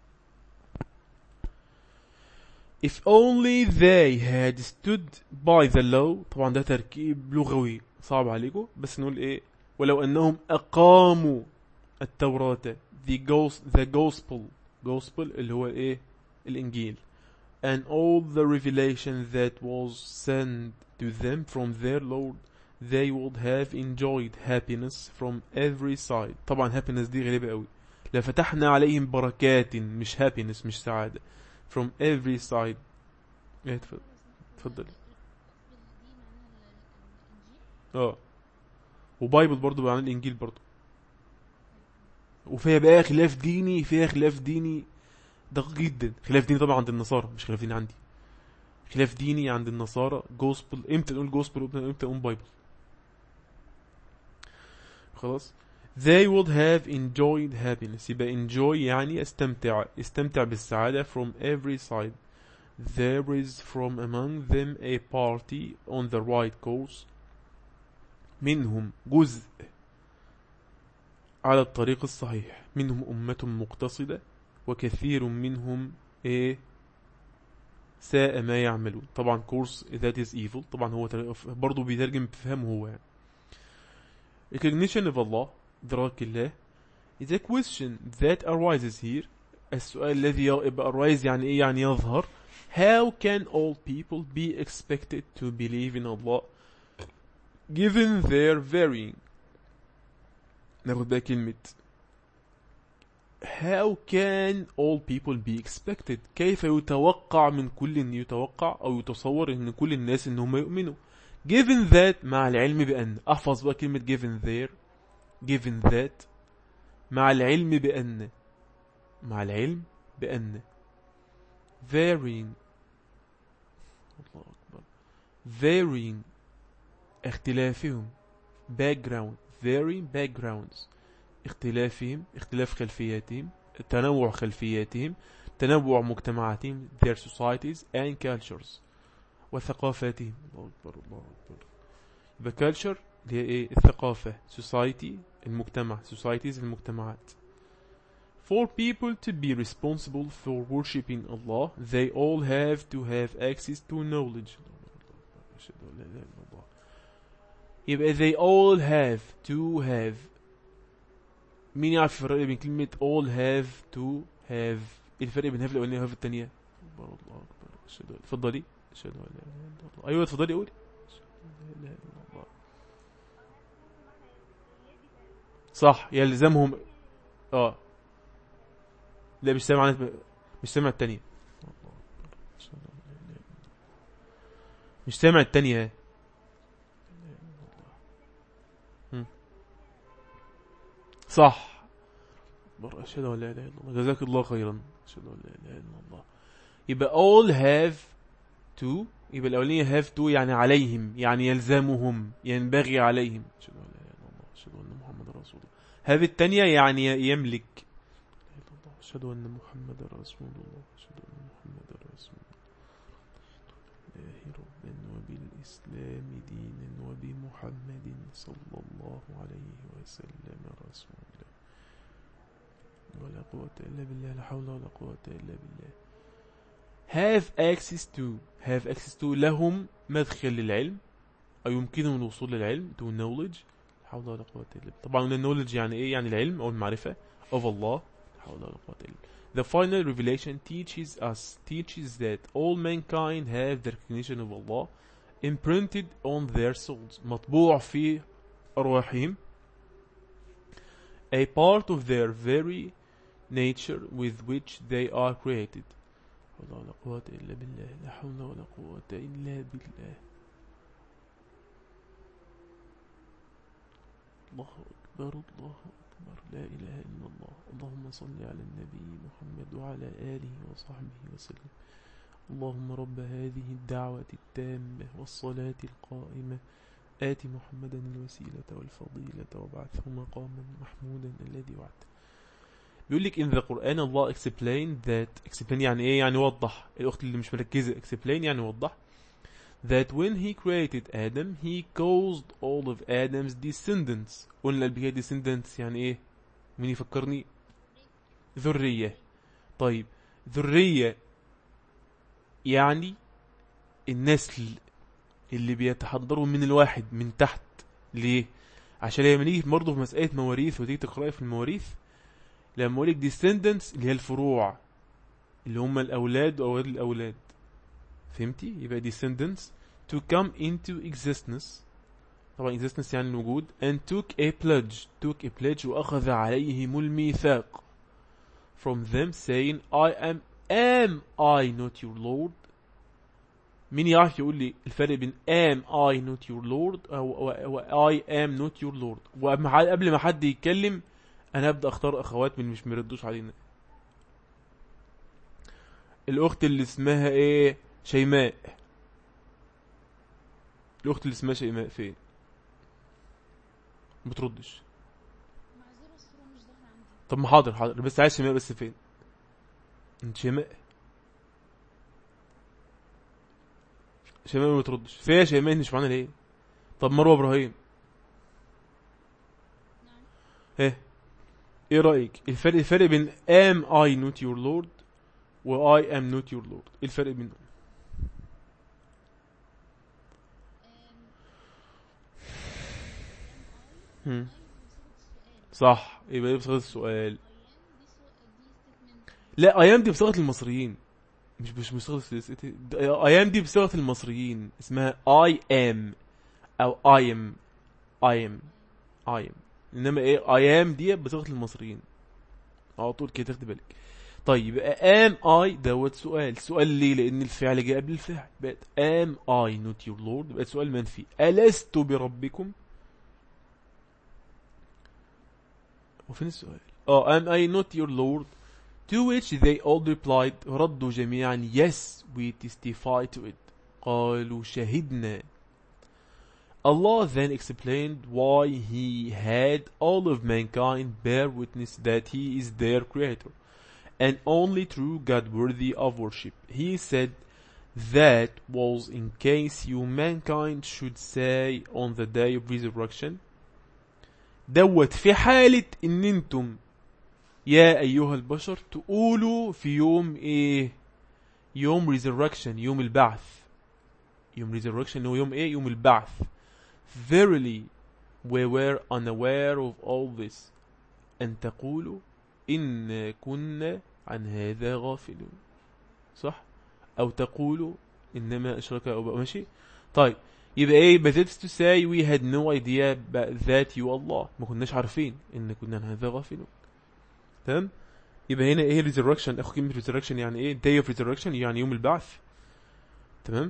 If only they had stood by the law طبعا ده تركيب لغوي صعب عليكم بس نقول ايه ولو انهم اقاموا التوراة the, gos the gospel gospel اللي هو ايه الانجيل and all the revelation that was sent to them from their Lord they would have enjoyed happiness from every side طبعا happiness دي غريبة قوي لفتحنا عليهم بركات مش happiness مش سعادة from every side ايه تفضل اتفضل اه وبايبل برضو معناه الانجيل برضو وفيها بقى خلاف ديني فيها خلاف ديني دقيق جدا خلاف ديني طبعا عند النصارى مش خلاف ديني عندي خلاف ديني عند النصارى جوسبل امتى نقول جوسبل وامتى نقول بايبل خلاص they would have enjoyed happiness يبقى enjoy يعني استمتع استمتع بالسعادة from every side there is from among them a party on the right course منهم جزء على الطريق الصحيح منهم أمة مقتصدة وكثير منهم إيه ساء ما يعملون طبعا course that is evil طبعا هو تر- برضو بيترجم بفهمه هو يعني recognition of Allah إدراك الله is a question that arises here السؤال الذي يبقى arise يعني إيه يعني يظهر how can all people be expected to believe in Allah given their varying ناخد بقى كلمة how can all people be expected كيف يتوقع من كل إن يتوقع أو يتصور إن كل الناس إن هم يؤمنوا given that مع العلم بأن أحفظ بقى كلمة given there given that مع العلم بأن مع العلم بأن varying الله أكبر varying اختلافهم background varying backgrounds اختلافهم اختلاف خلفياتهم تنوع خلفياتهم تنوع مجتمعاتهم their societies and cultures وثقافاتهم الله أكبر الله أكبر يبقى culture اللي هي ايه الثقافة society المجتمع societies المجتمعات For people to be responsible for worshipping Allah, they all have to have access to knowledge. أشهد أن لا إله إلا الله. يبقى they all have to have مين يعرف الفرق بين كلمة all have to have ايه الفرق بين have الأولانية وهاف التانية أكبر الله أكبر أشهد أن اتفضلي أشهد أن لا إله إلا الله أيوة اتفضلي قولي أشهد أن لا إله إلا الله صح يلزمهم اه لا مش سامع عنك مش سامع التانية الله أكبر. أشهد أن لا إله إلا الله. مش سامع التانية ها. مم. صح أكبر. أشهد أن لا إله إلا الله جزاك الله خيرا أشهد أن لا إله إلا الله يبقى all have to يبقى الأولانية have to يعني عليهم يعني يلزمهم ينبغي عليهم أشهد أن لا إله إلا الله أشهد أن محمد رسول الله have التانية يعني يملك لا إله إلا الله أشهد أن محمد رسول الله أشهد أن محمد رسول الله ربا وبالإسلام دينا وبمحمد صلى الله عليه وسلم رسولا ولا قوة إلا بالله لا حول ولا قوة إلا بالله have access to have access to لهم مدخل للعلم أو يمكنهم الوصول للعلم to knowledge لا حول ولا قوة إلا بالله طبعا قلنا knowledge يعني إيه يعني العلم أو المعرفة of Allah لا حول ولا قوة إلا بالله The final revelation teaches us teaches that all mankind have the recognition of Allah imprinted on their souls مطبوع في أرواحهم a part of their very nature with which they are created لا حول ولا قوة إلا بالله لا حول ولا قوة إلا بالله الله أكبر الله أكبر لا إله إلا الله اللهم صل على النبي محمد وعلى آله وصحبه وسلم اللهم رب هذه الدعوة التامة والصلاة القائمة آت محمدا الوسيلة والفضيلة وابعثه مقاما محمودا الذي وعدته بيقول لك in the Quran Allah explained that explain يعني ايه يعني وضح الاخت اللي مش مركزة explain يعني وضح that when he created Adam he caused all of Adam's descendants قلنا قبل كده descendants يعني ايه مين يفكرني ذرية طيب ذرية يعني النسل اللي بيتحضروا من الواحد من تحت ليه عشان لما نيجي برضه في مسألة مواريث وتيجي تقرأي في المواريث لما اقول لك descendants اللي هي الفروع اللي هم الأولاد وأولاد الأولاد فهمتي يبقى descendants to come into existence طبعا existence يعني الوجود and took a pledge took a pledge وأخذ عليهم الميثاق from them saying I am am I not your Lord مين يعرف يقول لي الفرق بين am I not your Lord أو, أو, أو I am not your Lord وقبل ما حد يتكلم أنا أبدأ أختار أخوات من مش مردوش علينا الأخت اللي اسمها إيه شيماء الأخت اللي اسمها شيماء فين ما بتردش معذرة الصورة مش ظاهرة عندي طب ما حاضر حاضر بس عايز شيماء بس فين انت شيماء شيماء ما بتردش فين يا شيماء انت مش معانا ليه طب مروه ابراهيم نعم ايه ايه رايك الفرق الفرق بين am I not your lord و I am not your lord ايه الفرق بينهم أم، هم. أي بصيغة السؤال صح يبقى دي بصيغه السؤال أيام دي سو... دي statement لا ايام دي بصيغه المصريين مش مش بصيغه الس- ايام دي بصيغه المصريين اسمها I am او I am I am I am انما ايه I am دي بصيغه المصريين على طول كده تاخد بالك طيب يبقى am I دوت سؤال سؤال ليه لان الفعل جاء قبل الفعل بقت am I not your lord بقت سؤال منفي ألست بربكم وفين السؤال اه am I not your lord To which they all replied ردوا جميعا Yes we testify to it قالوا شهدنا Allah then explained why he had all of mankind bear witness that he is their creator and only true God worthy of worship. He said that was in case you mankind should say on the day of resurrection دوت في حالة ان انتم يا أيها البشر تقولوا في يوم إيه يوم resurrection يوم البعث يوم resurrection هو يوم إيه يوم البعث verily we were unaware of all this أن تقولوا إن كنا عن هذا غافلون صح أو تقولوا إنما أشرك أو ماشي طيب يبقى ايه but it's to say we had no idea that you Allah ما كناش عارفين ان كنا عن هذا غافلون تمام يبقى هنا ايه resurrection اخو كلمة resurrection يعني ايه day of resurrection يعني يوم البعث تمام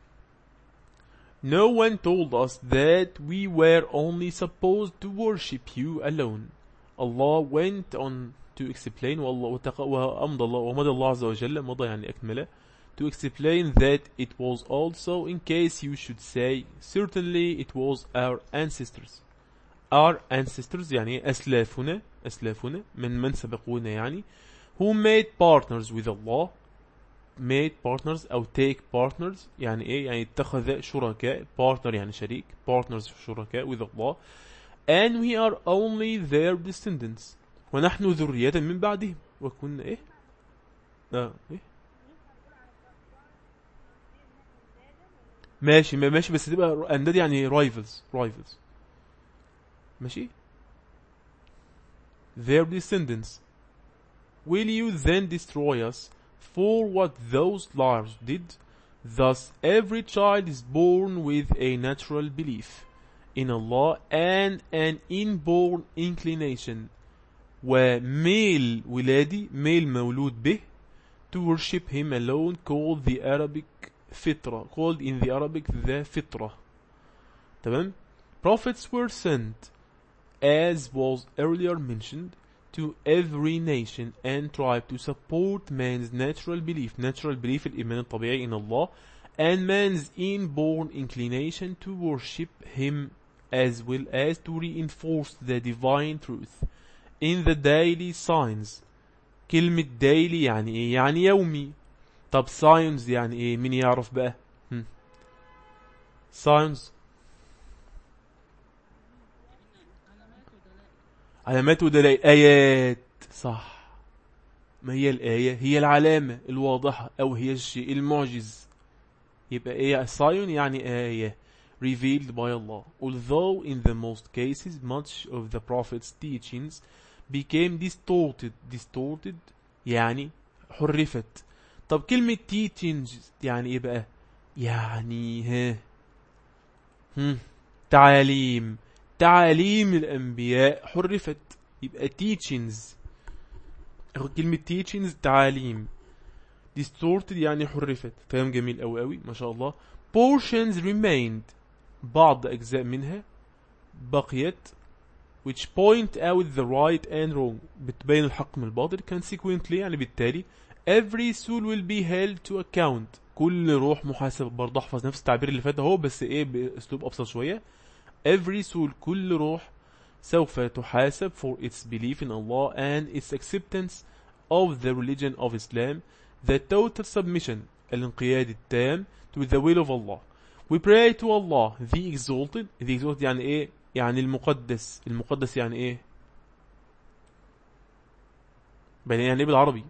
No one told us that we were only supposed to worship you alone. Allah went on to explain والله وتق... وأمضى الله ومضى الله عز وجل مضى يعني أكمله to explain that it was also in case you should say certainly it was our ancestors our ancestors يعني إيه؟ أسلافنا أسلافنا من من سبقونا يعني who made partners with Allah made partners أو take partners يعني إيه يعني اتخذ شركاء partner يعني شريك partners شركاء with Allah and we are only their descendants ونحن ذرية من بعدهم وكنا إيه آه إيه ماشي ما- ماشي بس تبقى انداد يعني رايفلز رايفلز ماشي their descendants will you then destroy us for what those liars did thus every child is born with a natural belief in Allah and an inborn inclination وميل ولادي ميل مولود به to worship him alone called the Arabic fitra called in the Arabic the fitra تمام prophets were sent as was earlier mentioned to every nation and tribe to support man's natural belief natural belief الإيمان الطبيعي in Allah and man's inborn inclination to worship him as well as to reinforce the divine truth in the daily signs كلمة daily يعني ايه يعني يومي طب signs يعني ايه مين يعرف بقى هم. signs علامات ودلائل علامات ودلائل آيات صح ما هي الآية هي العلامة الواضحة أو هي الشيء المعجز يبقى إيه sign يعني آية revealed by Allah although in the most cases much of the prophet's teachings became distorted distorted يعني حرفت طب كلمة teachings يعني إيه بقى يعني ها هم. تعاليم تعاليم الأنبياء حرفت يبقى teachings أخد كلمة teachings تعاليم distorted يعني حرفت كلام جميل أوي أوي ما شاء الله portions remained بعض أجزاء منها بقيت which point out the right and wrong بتبين الحق من الباطل consequently يعني بالتالي every soul will be held to account كل روح محاسب برضه احفظ نفس التعبير اللي فات اهو بس ايه باسلوب ابسط شويه every soul كل روح سوف تحاسب for its belief in Allah and its acceptance of the religion of Islam the total submission الانقياد التام to the will of Allah we pray to Allah the exalted the exalted يعني ايه يعني المقدس المقدس يعني ايه بين يعني ايه بالعربي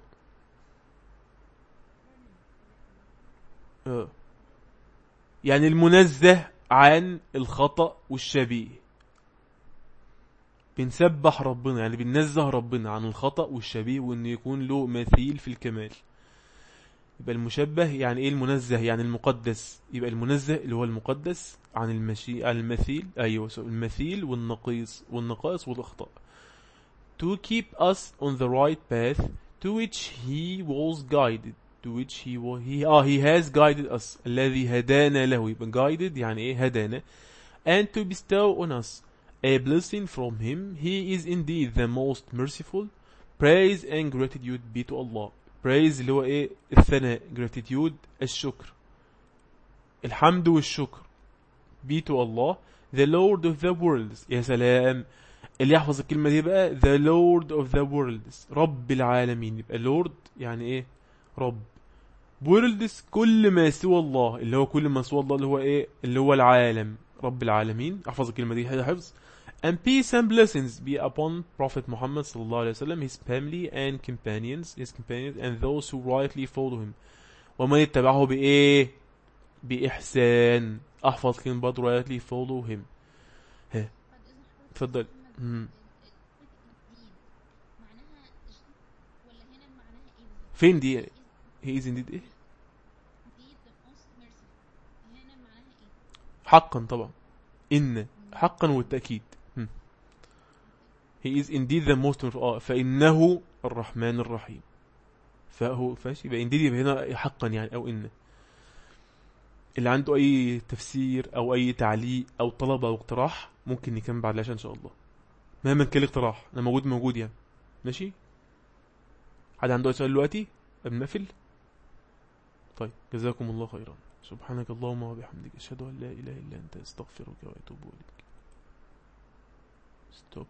آه. يعني المنزه عن الخطأ والشبيه بنسبح ربنا يعني بننزه ربنا عن الخطأ والشبيه وان يكون له مثيل في الكمال يبقى المشبه يعني ايه المنزه يعني المقدس يبقى المنزه اللي هو المقدس عن المشي عن المثيل ايوه سو- المثيل والنقيص والنقائص والاخطاء to keep us on the right path to which he was guided to which he was he ah he has guided us الذي هدانا له يبقى guided يعني ايه هدانا and to bestow on us a blessing from him he is indeed the most merciful praise and gratitude be to Allah praise اللي هو ايه الثناء gratitude الشكر الحمد والشكر be to Allah the Lord of the worlds يا سلام اللي يحفظ الكلمة دي بقى the Lord of the worlds رب العالمين يبقى Lord يعني ايه رب worlds كل ما سوى الله اللي هو كل ما سوى الله اللي هو ايه اللي هو العالم رب العالمين احفظ الكلمة دي هذا حفظ and peace and blessings be upon Prophet Muhammad صلى الله عليه وسلم his family and companions his companions and those who rightly follow him ومن اتبعه بإيه بإحسان أحفظ كلمة برضه rightly follow him بعد إذن حضرتك اتفضل محمد، مم. الدين معناها ج- ولا هنا معناها ايه بالظبط؟ فين دي Is he is indeed إيه indeed the most merciful هنا معناها ايه؟ حقا طبعا إن حقا والتأكيد مم. he is indeed the most merciful. آه فإنه الرحمن الرحيم فهو فاشي يبقى indeed يبقى هنا حقا يعني أو إن اللي عنده أي تفسير أو أي تعليق أو طلب أو اقتراح ممكن نكمل بعد العشاء إن شاء الله مهما كان الاقتراح أنا موجود موجود يعني ماشي حد عنده أي سؤال دلوقتي قبل ما نقفل طيب جزاكم الله خيرا سبحانك اللهم وبحمدك أشهد أن لا إله إلا أنت أستغفرك وأتوب إليك ستوب